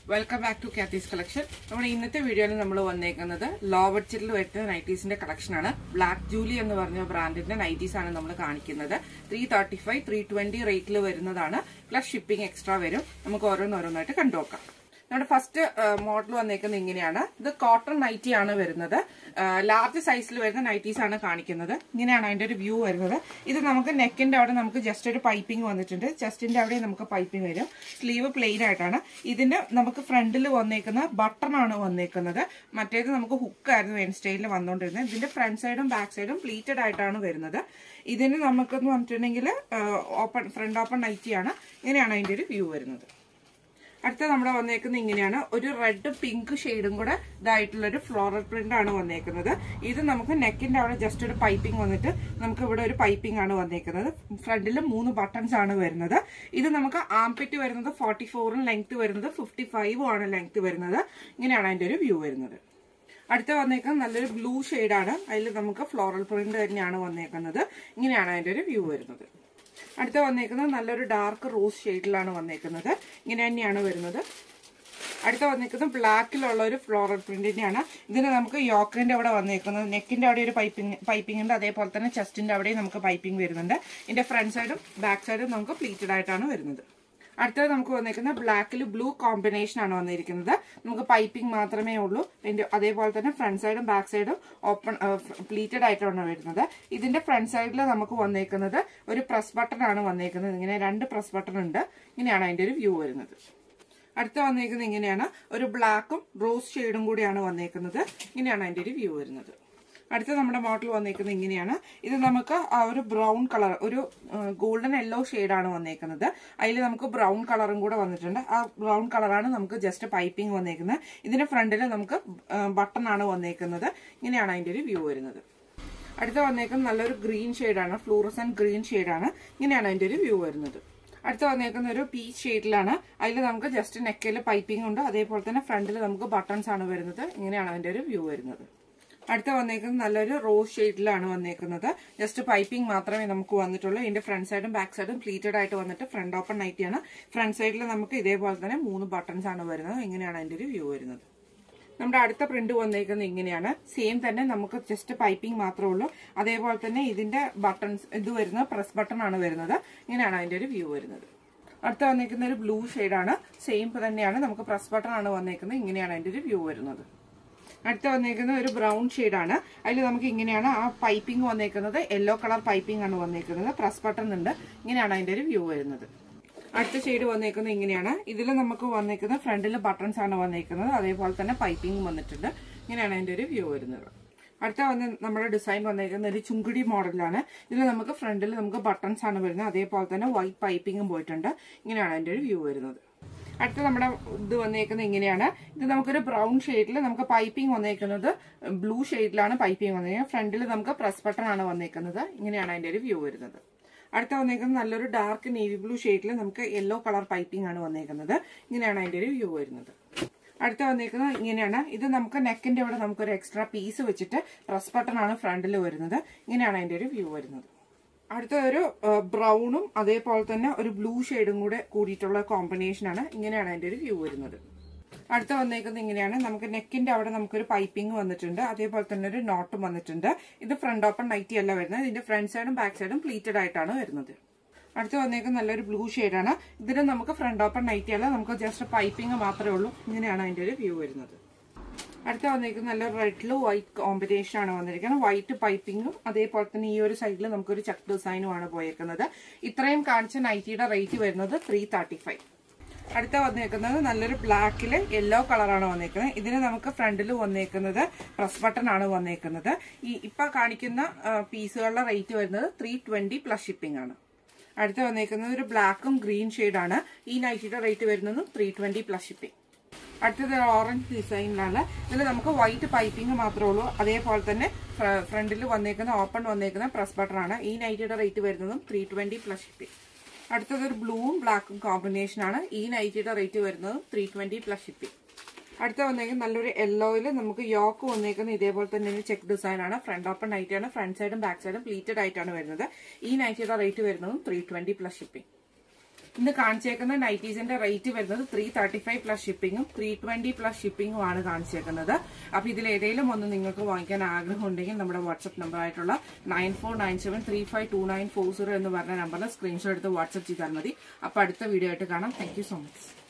welcome back to Kathy's collection നമ്മുടെ ഇന്നത്തെ വീഡിയോയിൽ നമ്മൾ വന്നേക്കുന്നത് ലോ ബഡ്ജറ്റിൽ വരുന്ന നൈറ്റീസിന്റെ കളക്ഷനാണ് ബ്ലാക്ക് ജൂലി എന്ന് പറഞ്ഞ ബ്രാൻഡിന്റെ നൈറ്റീസ് ആണ് നമ്മൾ കാണിക്കുന്നത് three thirty five three twenty റേറ്റിൽ വരുന്നതാണ് പ്ലസ് ഷിപ്പിംഗ് എക്സ്ട്രാ വരും നമുക്ക് ഓരോന്നോരോന്നായിട്ട് കണ്ടുനോക്കാം നമ്മുടെ ഫസ്റ്റ് മോഡൽ വന്നേക്കുന്നത് ഇങ്ങനെയാണ് ഇത് കോട്ടൺ നൈറ്റി ആണ് വരുന്നത് ലാർജ് സൈസിൽ വരുന്ന നൈറ്റീസ് ആണ് കാണിക്കുന്നത് ഇങ്ങനെയാണ് അതിന്റെ ഒരു വ്യൂ വരുന്നത് ഇത് നമുക്ക് നെക്കിന്റെ അവിടെ നമുക്ക് ജസ്റ്റ് ഒരു പൈപ്പിംഗ് വന്നിട്ടുണ്ട് ചെസ്റ്റിന്റെ അവിടെ നമുക്ക് പൈപ്പിംഗ് വരും സ്ലീവ് പ്ലെയിൻ ആയിട്ടാണ് ഇതിന്റെ നമുക്ക് ഫ്രണ്ടിൽ വന്നേക്കുന്ന ബട്ടൺ ആണ് വന്നേക്കുന്നത് മറ്റേത് നമുക്ക് ഹുക്ക് ആയിരുന്നു എൻ സ്റ്റൈലിൽ വന്നുകൊണ്ടിരുന്നത് ഇതിന്റെ ഫ്രണ്ട് സൈഡും ബാക്ക് സൈഡും പ്ലീറ്റഡ് ആയിട്ടാണ് വരുന്നത് ഇതിന് നമുക്കെന്ന് പറഞ്ഞിട്ടുണ്ടെങ്കിൽ ഓപ്പൺ ഫ്രണ്ട് ഓപ്പൺ നൈറ്റിയാണ് ഇങ്ങനെയാണ് അതിന്റെ ഒരു വ്യൂ വരുന്നത് അടുത്ത നമ്മുടെ വന്നേക്കുന്നത് ഇങ്ങനെയാണ് ഒരു റെഡ് പിങ്ക് ഷെയ്ഡും കൂടെ ഇതായിട്ടുള്ള ഒരു ഫ്ലോറൽ പ്രിന്റ് ആണ് വന്നേക്കുന്നത് ഇത് നമുക്ക് നെക്കിന്റെ അവിടെ ജസ്റ്റ് ഒരു പൈപ്പിംഗ് വന്നിട്ട് നമുക്ക് ഇവിടെ ഒരു പൈപ്പിംഗ് ആണ് വന്നേക്കുന്നത് ഫ്രണ്ടിൽ മൂന്ന് ബട്ടൺസ് ആണ് വരുന്നത് ഇത് നമുക്ക് ആംപിറ്റ് വരുന്നത് ഫോർട്ടി ഫോറും ലെങ്ത് വരുന്നത് ഫിഫ്റ്റി ഫൈവും ആണ് ലെങ്ത് വരുന്നത് ഇങ്ങനെയാണ് അതിന്റെ ഒരു വ്യൂ വരുന്നത് അടുത്ത വന്നേക്കുന്നത് നല്ലൊരു ബ്ലൂ ഷെയ്ഡാണ് അതിൽ നമുക്ക് ഫ്ലോറൽ പ്രിന്റ് തന്നെയാണ് വന്നേക്കുന്നത് ഇങ്ങനെയാണ് അതിന്റെ ഒരു വ്യൂ വരുന്നത് അടുത്ത വന്നേക്കുന്നത് നല്ലൊരു ഡാർക്ക് റോസ് ഷെയ്ഡിലാണ് വന്നേക്കുന്നത് ഇങ്ങനെ തന്നെയാണ് വരുന്നത് അടുത്ത വന്നേക്കുന്നത് ബ്ലാക്കിലുള്ള ഒരു ഫ്ലോറൽ പ്രിന്റിന്റെയാണ് ഇതിന് നമുക്ക് യോക്കിന്റെ അവിടെ വന്നേക്കുന്നത് നെക്കിന്റെ അവിടെ ഒരു പൈപ്പിംഗ് പൈപ്പിംഗ് ഉണ്ട് അതേപോലെ തന്നെ ചെസ്റ്റിന്റെ അവിടെയും നമുക്ക് പൈപ്പിംഗ് വരുന്നുണ്ട് ഇതിന്റെ ഫ്രണ്ട് സൈഡും ബാക്ക് സൈഡും നമുക്ക് പ്ലീറ്റഡ് ആയിട്ടാണ് വരുന്നത് അടുത്തത് നമുക്ക് വന്നിരിക്കുന്നത് ബ്ലാക്കിൽ ബ്ലൂ കോമ്പിനേഷൻ ആണ് വന്നിരിക്കുന്നത് നമുക്ക് പൈപ്പിംഗ് മാത്രമേ ഉള്ളൂ അതിന്റെ അതേപോലെ തന്നെ ഫ്രണ്ട് സൈഡും ബാക്ക് സൈഡും ഓപ്പൺ പ്ലീറ്റഡ് ആയിട്ടാണ് വരുന്നത് ഇതിന്റെ ഫ്രണ്ട് സൈഡിൽ നമുക്ക് വന്നേക്കുന്നത് ഒരു പ്രസ് ബട്ടൺ ആണ് വന്നേക്കുന്നത് ഇങ്ങനെ രണ്ട് പ്രസ് ബട്ടൺ ഉണ്ട് ഇങ്ങനെയാണ് അതിന്റെ ഒരു വ്യൂ വരുന്നത് അടുത്ത വന്നേക്കുന്നത് ഇങ്ങനെയാണ് ഒരു ബ്ലാക്കും റോസ് ഷെയ്ഡും കൂടിയാണ് വന്നേക്കുന്നത് ഇങ്ങനെയാണ് അതിന്റെ ഒരു വ്യൂ വരുന്നത് അടുത്ത നമ്മുടെ മോഡൽ വന്നേക്കുന്നത് ഇങ്ങനെയാണ് ഇത് നമുക്ക് ആ ഒരു ബ്രൗൺ കളർ ഒരു ഗോൾഡൻ യെല്ലോ ആണ് വന്നേക്കുന്നത് അതിൽ നമുക്ക് ബ്രൗൺ കളറും കൂടെ വന്നിട്ടുണ്ട് ആ ബ്രൗൺ കളറാണ് നമുക്ക് ജസ്റ്റ് പൈപ്പിംഗ് വന്നേക്കുന്നത് ഇതിന്റെ ഫ്രണ്ടിൽ നമുക്ക് ബട്ടൺ ആണ് വന്നേക്കുന്നത് ഇങ്ങനെയാണ് അതിന്റെ ഒരു വ്യൂ വരുന്നത് അടുത്ത വന്നേക്കുന്നത് നല്ലൊരു ഗ്രീൻ ഷെയ്ഡാണ് ഫ്ലൂറസൻ ഗ്രീൻ ഷെയ്ഡാണ് ഇങ്ങനെയാണ് അതിന്റെ ഒരു വ്യൂ വരുന്നത് അടുത്ത വന്നേക്കുന്ന ഒരു പീച്ച് ഷെയ്ഡിലാണ് അതിൽ നമുക്ക് ജസ്റ്റ് നെക്കിൽ പൈപ്പിംഗ് ഉണ്ട് അതേപോലെ തന്നെ ഫ്രണ്ടിൽ നമുക്ക് ബട്ടൺസ് ആണ് വരുന്നത് ഇങ്ങനെയാണ് അതിന്റെ ഒരു വ്യൂ വരുന്നത് അടുത്ത വന്നേക്കുന്നത് നല്ലൊരു റോസ് ഷെയ്ഡിലാണ് വന്നേക്കുന്നത് ജസ്റ്റ് പൈപ്പിംഗ് മാത്രമേ നമുക്ക് വന്നിട്ടുള്ളൂ ഇതിന്റെ ഫ്രണ്ട് സൈഡും ബാക്ക് സൈഡും പ്ലീറ്റഡ് ആയിട്ട് വന്നിട്ട് ഫ്രണ്ട് ഓപ്പൺ നൈറ്റിയാണ് ഫ്രണ്ട് സൈഡിൽ നമുക്ക് ഇതേപോലെ തന്നെ മൂന്ന് ബട്ടൺസ് ആണ് വരുന്നത് ഇങ്ങനെയാണ് അതിന്റെ ഒരു വ്യൂ വരുന്നത് നമ്മുടെ അടുത്ത പ്രിന്റ് വന്നേക്കുന്നത് ഇങ്ങനെയാണ് സെയിം തന്നെ നമുക്ക് ജസ്റ്റ് പൈപ്പിംഗ് മാത്രമേ ഉള്ളൂ അതേപോലെ തന്നെ ഇതിന്റെ ബട്ടൺസ് ഇത് വരുന്നത് പ്രസ് ബട്ടൺ ആണ് വരുന്നത് ഇങ്ങനെയാണ് അതിന്റെ ഒരു വ്യൂ വരുന്നത് അടുത്ത വന്നേക്കുന്ന ഒരു ബ്ലൂ ഷെയ്ഡാണ് സെയിം തന്നെയാണ് നമുക്ക് പ്രസ് ബട്ടൺ ആണ് വന്നേക്കുന്നത് ഇങ്ങനെയാണ് അതിന്റെ ഒരു വ്യൂ വരുന്നത് അടുത്ത വന്നേക്കുന്ന ഒരു ബ്രൗൺ ഷെയ്ഡാണ് അതിൽ നമുക്ക് ഇങ്ങനെയാണ് ആ പൈപ്പിംഗ് വന്നേക്കുന്നത് യെല്ലോ കളർ പൈപ്പിംഗ് ആണ് വന്നേക്കുന്നത് പ്രസ് ബട്ടൺ ഉണ്ട് ഇങ്ങനെയാണ് അതിന്റെ ഒരു വ്യൂ വരുന്നത് അടുത്ത ഷെയ്ഡ് വന്നേക്കുന്നത് ഇങ്ങനെയാണ് ഇതിൽ നമുക്ക് വന്നേക്കുന്നത് ഫ്രണ്ടിൽ ബട്ടൺസ് ആണ് വന്നേക്കുന്നത് അതേപോലെ തന്നെ പൈപ്പിംഗ് വന്നിട്ടുണ്ട് ഇങ്ങനെയാണ് അതിന്റെ ഒരു വ്യൂ വരുന്നത് അടുത്ത വന്ന് നമ്മുടെ ഡിസൈൻ വന്നേക്കുന്ന ഒരു ചുങ്കുടി മോഡലാണ് ഇതിൽ നമുക്ക് ഫ്രണ്ടിൽ നമുക്ക് ബട്ടൺസ് ആണ് വരുന്നത് അതേപോലെ തന്നെ വൈറ്റ് പൈപ്പിംഗും പോയിട്ടുണ്ട് ഇങ്ങനെയാണ് അതിന്റെ ഒരു വ്യൂ വരുന്നത് അടുത്ത നമ്മുടെ ഇത് വന്നേക്കുന്നത് ഇങ്ങനെയാണ് ഇത് നമുക്കൊരു ബ്രൗൺ ഷെയ്ഡിൽ നമുക്ക് പൈപ്പിംഗ് വന്നേക്കുന്നത് ബ്ലൂ ഷെയ്ഡിലാണ് പൈപ്പിംഗ് വന്നേക്കുന്നത് ഫ്രണ്ടിൽ നമുക്ക് പ്രസ് ബട്ടൺ ആണ് വന്നേക്കുന്നത് ഇങ്ങനെയാണ് അതിന്റെ ഒരു വ്യൂ വരുന്നത് അടുത്ത വന്നേക്കുന്നത് നല്ലൊരു ഡാർക്ക് നേവി ബ്ലൂ ഷെയ്ഡിൽ നമുക്ക് യെല്ലോ കളർ പൈപ്പിംഗ് ആണ് വന്നേക്കുന്നത് ഇങ്ങനെയാണ് അതിന്റെ ഒരു വ്യൂ വരുന്നത് അടുത്ത വന്നേക്കുന്നത് ഇങ്ങനെയാണ് ഇത് നമുക്ക് നെക്കിന്റെ അവിടെ നമുക്കൊരു എക്സ്ട്രാ പീസ് വെച്ചിട്ട് പ്രസ് ബട്ടൺ ആണ് ഫ്രണ്ടിൽ വരുന്നത് ഇങ്ങനെയാണ് അതിന്റെ ഒരു വ്യൂ വരുന്നത് അടുത്ത ഒരു ബ്രൗണും അതേപോലെ തന്നെ ഒരു ബ്ലൂ ഷെയ്ഡും കൂടെ കൂടിയിട്ടുള്ള കോമ്പിനേഷൻ ആണ് ഇങ്ങനെയാണ് അതിന്റെ ഒരു വ്യൂ വരുന്നത് അടുത്ത വന്നേക്കുന്നത് ഇങ്ങനെയാണ് നമുക്ക് നെക്കിന്റെ അവിടെ നമുക്കൊരു പൈപ്പിംഗ് വന്നിട്ടുണ്ട് അതേപോലെ തന്നെ ഒരു നോട്ടും വന്നിട്ടുണ്ട് ഇത് ഫ്രണ്ട് ഓപ്പൺ നൈറ്റി അല്ല വരുന്നത് ഇതിന്റെ ഫ്രണ്ട് സൈഡും ബാക്ക് സൈഡും പ്ലീറ്റഡ് ആയിട്ടാണ് വരുന്നത് അടുത്ത വന്നേക്കുന്നത് നല്ലൊരു ബ്ലൂ ഷെയ്ഡാണ് ഇതിന് നമുക്ക് ഫ്രണ്ട് ഓപ്പൺ നൈറ്റി അല്ല നമുക്ക് ജസ്റ്റ് പൈപ്പിംഗ് മാത്രമേ ഉള്ളൂ ഇങ്ങനെയാണ് അതിന്റെ ഒരു വ്യൂ വരുന്നത് അടുത്ത വന്നിരിക്കുന്നത് നല്ല റെഡില് വൈറ്റ് കോമ്പിനേഷൻ ആണ് വന്നിരിക്കുന്നത് വൈറ്റ് പൈപ്പിങ്ങും അതേപോലെ തന്നെ ഈ ഒരു സൈഡിൽ നമുക്കൊരു ചക്ക് ഡിസൈനും ആണ് പോയേക്കുന്നത് ഇത്രയും കാണിച്ച നൈറ്റിയുടെ റേറ്റ് വരുന്നത് ത്രീ തേർട്ടി ഫൈവ് അടുത്ത വന്നേക്കുന്നത് നല്ലൊരു ബ്ലാക്കിൽ യെല്ലോ കളറാണ് വന്നേക്കുന്നത് ഇതിന് നമുക്ക് ഫ്രണ്ടിൽ വന്നേക്കുന്നത് പ്രസ് ബട്ടൺ ആണ് വന്നേക്കുന്നത് ഈ ഇപ്പൊ കാണിക്കുന്ന പീസുകളുടെ റേറ്റ് വരുന്നത് ത്രീ ട്വന്റി പ്ലസ് ഷിപ്പിംഗ് ആണ് അടുത്ത വന്നേക്കുന്നത് ഒരു ബ്ലാക്കും ഗ്രീൻ ഷെയ്ഡാണ് ഈ നൈറ്റിയുടെ റേറ്റ് വരുന്നതും ത്രീ ട്വന്റി പ്ലസ് ഷിപ്പിംഗ് അടുത്തത് ഓറഞ്ച് ഡിസൈനിലാണ് ഇതിൽ നമുക്ക് വൈറ്റ് പൈപ്പിംഗ് മാത്രമേ ഉള്ളൂ അതേപോലെ തന്നെ ഫ്രണ്ടിൽ വന്നേക്കുന്ന ഓപ്പൺ വന്നേക്കുന്ന പ്രസ് ബട്ടൺ ആണ് ഈ നൈറ്റിയുടെ റേറ്റ് വരുന്നതും ത്രീ ട്വന്റി പ്ലസ് ഷിപ്പിംഗ് അടുത്തത് ഒരു ബ്ലൂവും ബ്ലാക്കും കോമ്പിനേഷൻ ആണ് ഈ നൈറ്റിയുടെ റേറ്റ് വരുന്നതും ത്രീ ട്വന്റി പ്ലസ് ഷിപ്പിംഗ് അടുത്ത വന്നേക്കുന്നത് നല്ലൊരു യെല്ലോയിൽ നമുക്ക് യോക്ക് വന്നേക്കുന്ന ഇതേപോലെ തന്നെ ഒരു ചെക്ക് ഡിസൈൻ ആണ് ഫ്രണ്ട് ഓപ്പൺ നൈറ്റ് ആണ് ഫ്രണ്ട് സൈഡും ബാക്ക് സൈഡും പ്ലീറ്റഡ് ആയിട്ടാണ് വരുന്നത് ഈ നൈറ്റിയുടെ റേറ്റ് വരുന്നതും ത്രീ ട്വന്റി പ്ലസ് ഷിപ്പിംഗ് ഇന്ന് കാണിച്ചേക്കുന്ന നൈറ്റീസിന്റെ റേറ്റ് വരുന്നത് ത്രീ തേർട്ടി ഫൈവ് പ്ലസ് ഷിപ്പിംഗും ത്രീ ട്വന്റി പ്ലസ് ഷിപ്പിംഗും ആണ് കാണിച്ചേക്കുന്നത് അപ്പൊ ഇതിൽ ഏതെങ്കിലും ഒന്ന് നിങ്ങൾക്ക് വാങ്ങിക്കാൻ ആഗ്രഹം ഉണ്ടെങ്കിൽ നമ്മുടെ വാട്സ്ആപ്പ് നമ്പർ ആയിട്ടുള്ള nine four nine seven three five two nine four zero എന്ന് പറഞ്ഞ നമ്പറിൽ സ്ക്രീൻഷോട്ട് എടുത്ത് വാട്സ്ആപ്പ് ചെയ്താൽ മതി അപ്പൊ അടുത്ത വീഡിയോ ആയിട്ട് കാണാം താങ്ക് യു സോ മച്ച്